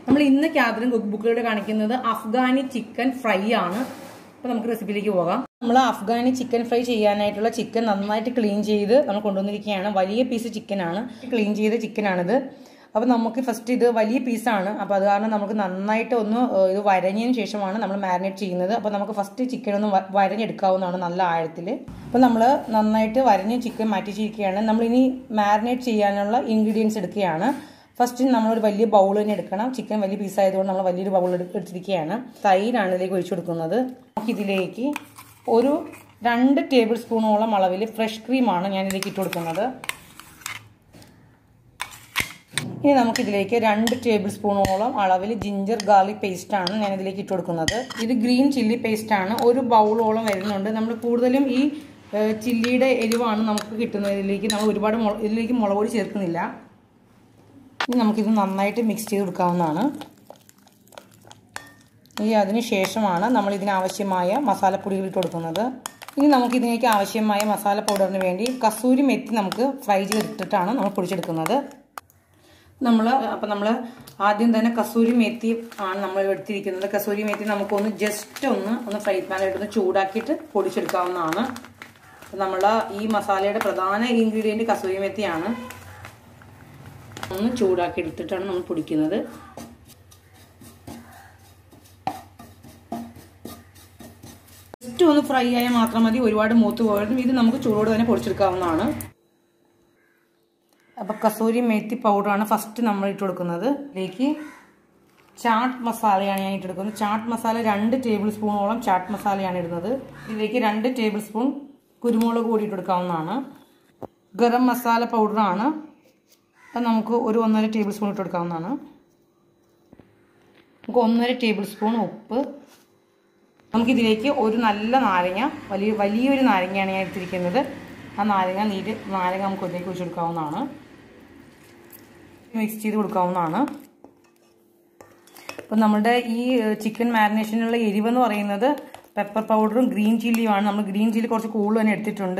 നമ്മൾ ഇന്ന് ക്യാബിനും കുക്ക് ബുക്കിലൂടെ കാണിക്കുന്നത് അഫ്ഗാനി ചിക്കൻ ഫ്രൈ ആണ് അപ്പൊ നമുക്ക് റെസിപ്പിയിലേക്ക് പോകാം നമ്മൾ അഫ്ഗാനി ചിക്കൻ ഫ്രൈ ചെയ്യാനായിട്ടുള്ള ചിക്കൻ നന്നായിട്ട് ക്ലീൻ ചെയ്ത് നമ്മൾ കൊണ്ടുവന്നിരിക്കുകയാണ് വലിയ പീസ് ചിക്കൻ ആണ് ക്ലീൻ ചെയ്ത ചിക്കൻ ആണിത് അപ്പോൾ നമുക്ക് ഫസ്റ്റ് ഇത് വലിയ പീസാണ് അപ്പോൾ അത് കാരണം നമുക്ക് നന്നായിട്ട് ഒന്ന് ഏഹ്, ഇത് വരഞ്ഞതിന് ശേഷമാണ് നമ്മൾ മാരിനേറ്റ് ചെയ്യുന്നത് അപ്പോൾ നമുക്ക് ഫസ്റ്റ് ചിക്കൻ ഒന്ന് വ- വരഞ്ഞെടുക്കാവുന്നതാണ് നല്ല ആഴത്തിൽ അപ്പോൾ നമ്മൾ നന്നായിട്ട് വരഞ്ഞ ചിക്കൻ മാറ്റിച്ചിരിക്കുകയാണ് നമ്മളിനി മാരിനേറ്റ് ചെയ്യാനുള്ള ഇൻഗ്രീഡിയൻസ് എടുക്കുകയാണ് ഫസ്റ്റ് നമ്മളൊരു വലിയ ബൗൾ തന്നെ എടുക്കണം ചിക്കൻ വലിയ പീസ് ആയതുകൊണ്ട് നമ്മൾ വലിയൊരു ബൗൾ എടുത്തിരിക്കുകയാണ് തൈരാണ് ഇതിലേക്ക് ഒഴിച്ചു കൊടുക്കുന്നത് നമുക്ക് ഇതിലേക്ക് ഒരു രണ്ട് ടേബിൾ സ്പൂണോളം അളവിൽ ഫ്രഷ് ക്രീമാണ് ഞാൻ ഇതിലേക്ക് ഇട്ട് കൊടുക്കുന്നത് ഇനി നമുക്കിതിലേക്ക് രണ്ട് ടേബിൾ സ്പൂണോളം അളവിൽ ജിഞ്ചർ ഗാർലിക് പേസ്റ്റാണ് ഞാൻ ഇതിലേക്ക് ഇട്ട് കൊടുക്കുന്നത് ഇത് ഗ്രീൻ ചില്ലി പേസ്റ്റാണ് ഒരു ബൗളോളം വരുന്നുണ്ട് നമ്മൾ കൂടുതലും ഈ ഏഹ്, ചില്ലിയുടെ എരിവാണ് നമുക്ക് കിട്ടുന്നത് ഇതിലേക്ക് നമ്മൾ ഒരുപാട് മുള ഇതിലേക്ക് മുളക് പൊടി ചേർക്കുന്നില്ല ഇനി നമുക്കിത് നന്നായിട്ട് മിക്സ് ചെയ്ത് കൊടുക്കാവുന്നതാണ് ഇനി അതിന് ശേഷമാണ് നമ്മൾ ഇതിനാവശ്യമായ മസാലപ്പൊടികൾ ഇട്ട് കൊടുക്കുന്നത് ഇനി നമുക്ക് ഇതിലേക്ക് ആവശ്യമായ മസാല പൗഡറിന് വേണ്ടി കസൂരി മെത്തി നമുക്ക് ഫ്രൈ ചെയ്തിട്ടിട്ടാണ് നമ്മൾ പൊടിച്ചെടുക്കുന്നത് നമ്മൾ അപ്പം നമ്മൾ ആദ്യം തന്നെ കസൂരി മേത്തി ആണ് നമ്മൾ എടുത്തിരിക്കുന്നത് കസൂരി മേത്തി നമുക്കൊന്ന് ജസ്റ്റ് ഒന്ന് ഒന്ന് ഫ്രൈ പാനിലിട്ടൊന്ന് ചൂടാക്കിയിട്ട് പൊടിച്ചെടുക്കാവുന്നതാണ് നമ്മൾ ഈ മസാലയുടെ പ്രധാന ഇൻഗ്രീഡിയൻറ്റ് കസൂരി മേത്തിയാണ് ഒന്ന് ചൂടാക്കി എടുത്തിട്ടാണ് നമ്മൾ പൊടിക്കുന്നത് ജസ്റ്റ് ഒന്ന് ഫ്രൈ ആയാൽ മാത്രം മതി ഒരുപാട് മൂത്ത് പോയതും ഇത് നമുക്ക് ചൂടോടെ തന്നെ പൊടിച്ചെടുക്കാവുന്നതാണ് അപ്പോൾ കസൂരി മേത്തി പൗഡറാണ് ഫസ്റ്റ് നമ്മൾ ഇട്ട് കൊടുക്കുന്നത് ഇതിലേക്ക് ചാട്ട് മസാലയാണ് ഞാൻ ഇട്ട് കൊടുക്കുന്നത് ചാട്ട് മസാല രണ്ട് ടേബിൾ സ്പൂണോളം ചാട്ട് മസാലയാണ് ഇടുന്നത് ഇതിലേക്ക് രണ്ട് ടേബിൾ സ്പൂൺ കുരുമുളക് കൂടി ഇട്ട് കൊടുക്കാവുന്നതാണ് ഗരം മസാല പൗഡറാണ് അത് നമുക്ക് ഒരു ഒന്നര ടേബിൾ സ്പൂൺ ഇട്ട് കൊടുക്കാവുന്നതാണ് നമുക്ക് ഒന്നര ടേബിൾ സ്പൂൺ ഉപ്പ് നമുക്കിതിലേക്ക് ഒരു നല്ല നാരങ്ങ വലിയ വലിയൊരു നാരങ്ങയാണ് ഞാൻ എടുത്തിരിക്കുന്നത് ആ നാരങ്ങ നീര് നാരങ്ങ നമുക്ക് ഇതിലേക്ക് ഒഴിച്ചു കൊടുക്കാവുന്നതാണ് മിക്സ് ചെയ്ത് കൊടുക്കാവുന്നതാണ് അപ്പം നമ്മുടെ ഈ ചിക്കൻ മാരിനേഷനുള്ള എരിവെന്ന് പറയുന്നത് പെപ്പർ പൗഡറും ഗ്രീൻ ചില്ലിയുമാണ് നമ്മൾ ഗ്രീൻ ചില്ലി കുറച്ച് കൂടുതൽ തന്നെ എടുത്തിട്ടുണ്ട്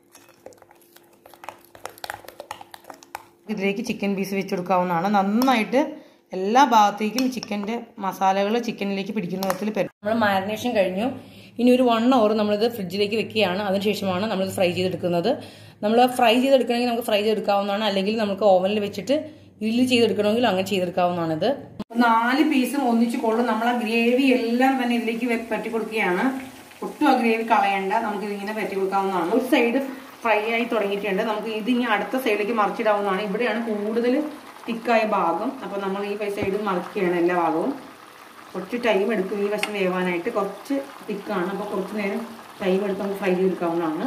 ഇതിലേക്ക് ചിക്കൻ പീസ് വെച്ച് കൊടുക്കാവുന്നതാണ് നന്നായിട്ട് എല്ലാ ഭാഗത്തേക്കും ചിക്കൻ്റെ മസാലകൾ ചിക്കനിലേക്ക് പിടിക്കുന്ന വിധത്തിൽ പറ്റും നമ്മൾ മാരിനേഷൻ കഴിഞ്ഞു ഇനി ഒരു വൺ അവർ നമ്മളിത് ഫ്രിഡ്ജിലേക്ക് വെക്കുകയാണ് അതിനുശേഷമാണ് നമ്മളിത് ഫ്രൈ ചെയ്തെടുക്കുന്നത് നമ്മൾ ഫ്രൈ ചെയ്തെടുക്കണമെങ്കിൽ നമുക്ക് ഫ്രൈ ചെയ്തെടുക്കാവുന്നതാണ് അല്ലെങ്കിൽ നമുക്ക് ഓവനിൽ വെച്ചിട്ട് ഗ്രില്ല് ചെയ്തെടുക്കണമെങ്കിൽ അങ്ങനെ ചെയ്തെടുക്കാവുന്നതാണിത് നാല് പീസും ഒന്നിച്ച് കൊള്ളും നമ്മൾ ആ ഗ്രേവി എല്ലാം തന്നെ ഇതിലേക്ക് വെ- പറ്റി കൊടുക്കുകയാണ് ഒട്ടും ആ ഗ്രേവി കളയണ്ട നമുക്ക് ഇതിങ്ങനെ പറ്റി കൊടുക്കാവുന്നതാണ് ഒരു സൈഡ് ഫ്രൈ ആയി തുടങ്ങിയിട്ടുണ്ട് നമുക്ക് ഇത് ഇനി അടുത്ത സൈഡിലേക്ക് മറിച്ചിടാവുന്നതാണ് ഇവിടെയാണ് കൂടുതൽ തിക്കായ ഭാഗം അപ്പോൾ നമ്മൾ ഈ സൈഡ് മറിക്കുകയാണ് എല്ലാ ഭാഗവും കുറച്ച് ടൈം എടുക്കും ഈ വശം വേവാനായിട്ട് കുറച്ച് തിക്കാണ് അപ്പോൾ കുറച്ച് നേരം ടൈം എടുത്ത് നമുക്ക് ഫ്രൈ ചെയ്തെടുക്കാവുന്നതാണ്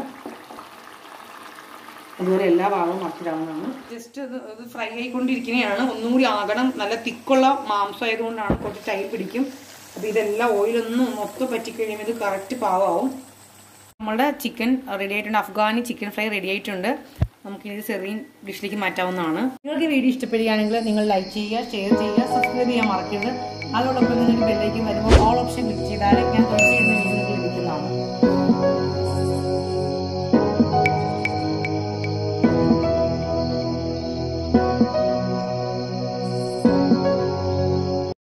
അതുപോലെ എല്ലാ ഭാഗവും മറിച്ചിടാവുന്നതാണ് ജസ്റ്റ് ഇത് ഇത് ഫ്രൈ ആയിക്കൊണ്ടിരിക്കുന്നതാണ് ഒന്നും കൂടി ആകണം നല്ല തിക്കുള്ള മാംസം ആയതുകൊണ്ടാണ് കുറച്ച് ടൈം പിടിക്കും അപ്പോൾ ഇതെല്ലാം ഓയിലൊന്നും മൊത്തം പറ്റിക്കഴിയുമ്പോൾ ഇത് കറക്റ്റ് പാവാവും നമ്മുടെ ചിക്കൻ റെഡി ആയിട്ടുണ്ട് അഫ്ഗാനി ചിക്കൻ ഫ്രൈ റെഡി ആയിട്ടുണ്ട് നമുക്ക് ഇത് സെറീൻ ഡിഷിലേക്ക് മാറ്റാവുന്നതാണ് നിങ്ങൾക്ക് ഈ വീഡിയോ ഇഷ്ടപ്പെടുകയാണെങ്കിൽ നിങ്ങൾ ലൈക്ക് ചെയ്യുക ഷെയർ ചെയ്യുക സബ്സ്ക്രൈബ് ചെയ്യാൻ മറക്കരുത് അതോടൊപ്പം നിങ്ങൾക്ക് ബെല്ലേക്ക് വരുമ്പോൾ ഓൾ ഓപ്ഷൻ ക്ലിക്ക് ചെയ്താൽ ഞാൻ